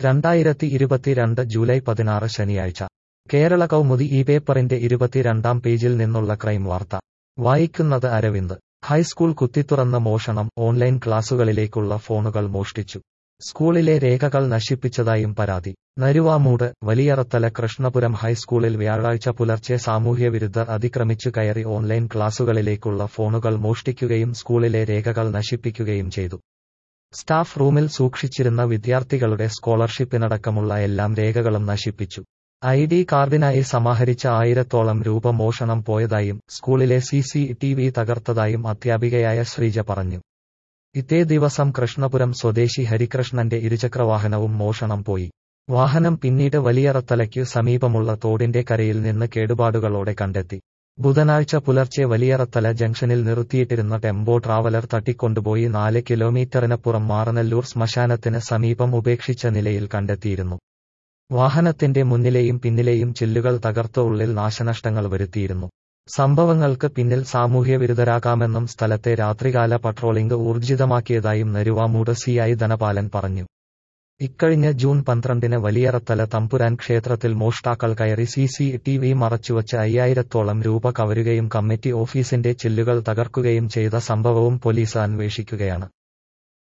രണ്ടായിരത്തി ഇരുപത്തിരണ്ട് ജൂലൈ പതിനാറ് ശനിയാഴ്ച കേരള കൗമുദി ഈ പേപ്പറിന്റെ ഇരുപത്തിരണ്ടാം പേജിൽ നിന്നുള്ള ക്രൈം വാർത്ത വായിക്കുന്നത് അരവിന്ദ് ഹൈസ്കൂൾ കുത്തിത്തുറന്ന മോഷണം ഓൺലൈൻ ക്ലാസുകളിലേക്കുള്ള ഫോണുകൾ മോഷ്ടിച്ചു സ്കൂളിലെ രേഖകൾ നശിപ്പിച്ചതായും പരാതി നരുവാമൂട് വലിയറത്തല കൃഷ്ണപുരം ഹൈസ്കൂളിൽ വ്യാഴാഴ്ച പുലർച്ചെ സാമൂഹ്യവിരുദ്ധർ അതിക്രമിച്ചു കയറി ഓൺലൈൻ ക്ലാസുകളിലേക്കുള്ള ഫോണുകൾ മോഷ്ടിക്കുകയും സ്കൂളിലെ രേഖകൾ നശിപ്പിക്കുകയും ചെയ്തു സ്റ്റാഫ് റൂമിൽ സൂക്ഷിച്ചിരുന്ന വിദ്യാർത്ഥികളുടെ സ്കോളർഷിപ്പിനടക്കമുള്ള എല്ലാം രേഖകളും നശിപ്പിച്ചു ഐ ഡി കാർഡിനായി സമാഹരിച്ച ആയിരത്തോളം രൂപ മോഷണം പോയതായും സ്കൂളിലെ സി സി ടി വി തകർത്തതായും അധ്യാപികയായ ശ്രീജ പറഞ്ഞു ഇതേ ദിവസം കൃഷ്ണപുരം സ്വദേശി ഹരികൃഷ്ണന്റെ ഇരുചക്രവാഹനവും മോഷണം പോയി വാഹനം പിന്നീട് വലിയറത്തലയ്ക്കു സമീപമുള്ള തോടിന്റെ കരയിൽ നിന്ന് കേടുപാടുകളോടെ കണ്ടെത്തി ബുധനാഴ്ച പുലർച്ചെ വലിയറത്തല ജംഗ്ഷനിൽ നിർത്തിയിട്ടിരുന്ന ടെമ്പോ ട്രാവലർ തട്ടിക്കൊണ്ടുപോയി നാല് കിലോമീറ്ററിനപ്പുറം മാറനല്ലൂർ ശ്മശാനത്തിന് സമീപം ഉപേക്ഷിച്ച നിലയിൽ കണ്ടെത്തിയിരുന്നു വാഹനത്തിന്റെ മുന്നിലെയും പിന്നിലെയും ചില്ലുകൾ തകർത്ത് ഉള്ളിൽ നാശനഷ്ടങ്ങൾ വരുത്തിയിരുന്നു സംഭവങ്ങൾക്ക് പിന്നിൽ സാമൂഹ്യവിരുദ്ധരാകാമെന്നും സ്ഥലത്തെ രാത്രികാല പട്രോളിംഗ് ഊർജിതമാക്കിയതായും നരുവാമൂട് സിഐ ധനപാലൻ പറഞ്ഞു ഇക്കഴിഞ്ഞ ജൂൺ പന്ത്രണ്ടിന് വലിയറത്തല തമ്പുരാൻ ക്ഷേത്രത്തിൽ മോഷ്ടാക്കൾ കയറി സി സി ടി വി മറച്ചുവച്ച് അയ്യായിരത്തോളം രൂപ കവരുകയും കമ്മിറ്റി ഓഫീസിന്റെ ചില്ലുകൾ തകർക്കുകയും ചെയ്ത സംഭവവും പോലീസ് അന്വേഷിക്കുകയാണ്